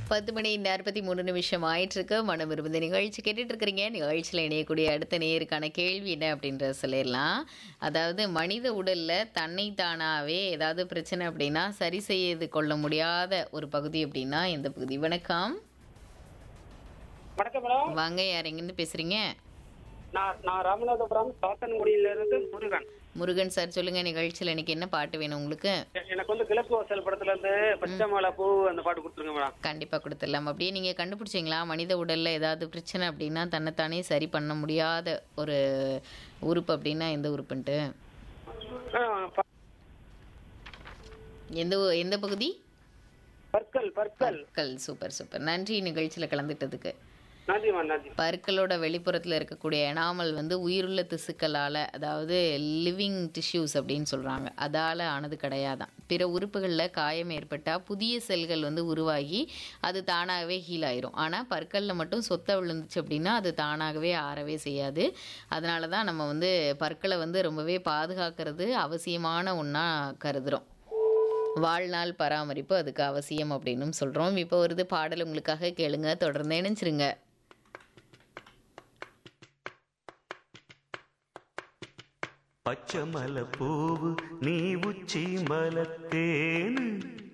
பத்து மணி நாற்பத்தி மூணு நிமிஷம் ஆயிட்டு இருக்கு மனம் விரும்புது நிகழ்ச்சி கேட்டுட்டு இருக்கிறீங்க நிகழ்ச்சியில் இணையக்கூடிய அடுத்த நேருக்கான கேள்வி என்ன அப்படின்றத சொல்லிடலாம் அதாவது மனித உடல்ல தன்னை தானாவே ஏதாவது பிரச்சனை அப்படின்னா சரி செய்து கொள்ள முடியாத ஒரு பகுதி அப்படின்னா எந்த பகுதி வணக்கம் வணக்கம் மேடம் வாங்க யார் எங்கேருந்து பேசுறீங்க நான் நான் ராமநாதபுரம் சாத்தன்குடியில இருந்து முருகன் முருகன் சார் சொல்லுங்க நிகழ்ச்சியில் இன்னைக்கு என்ன பாட்டு வேணும் உங்களுக்கு எ- எனக்கு வந்து கிழக்கு வாசல் படத்துல இருந்து பச்சை மலை பூ அந்த பாட்டு கொடுத்துருங்க மேடம் கண்டிப்பாக கொடுத்துடலாம் அப்படியே நீங்கள் கண்டுபிடிச்சிங்களா மனித உடலில் ஏதாவது பிரச்சனை அப்படின்னா தன்னைத்தானே சரி பண்ண முடியாத ஒரு உறுப்பு அப்படின்னா எந்த உறுப்புன்ட்டு ஆ, ப- எந்த ஊ- எந்த பகுதி பற்கள் பற்கள் பற்கள் சூப்பர் சூப்பர் நன்றி நிகழ்ச்சியில் கலந்துட்டதுக்கு நன்றிமா நன்றி பற்களோட வெளிப்புறத்தில் இருக்கக்கூடிய எனாமல் வந்து உயிருள்ள திசுக்களால் அதாவது லிவிங் டிஷ்யூஸ் அப்படின்னு சொல்கிறாங்க அதால் ஆனது கிடையாதான் பிற உறுப்புகளில் காயம் ஏற்பட்டால் புதிய செல்கள் வந்து உருவாகி அது தானாகவே ஹீல் ஆயிரும் ஆனால் பற்களில் மட்டும் சொத்தை விழுந்துச்சு அப்படின்னா அது தானாகவே ஆறவே செய்யாது அதனால தான் நம்ம வந்து பற்களை வந்து ரொம்பவே பாதுகாக்கிறது அவசியமான ஒன்றா கருதுகிறோம் வாழ்நாள் பராமரிப்பு அதுக்கு அவசியம் அப்படின்னும் சொல்கிறோம் இப்போ வருது பாடல் உங்களுக்காக கேளுங்க தொடர்ந்து இணைஞ்சிருங்க பச்சை மலை பூவு நீ உச்சி மலத்தேனு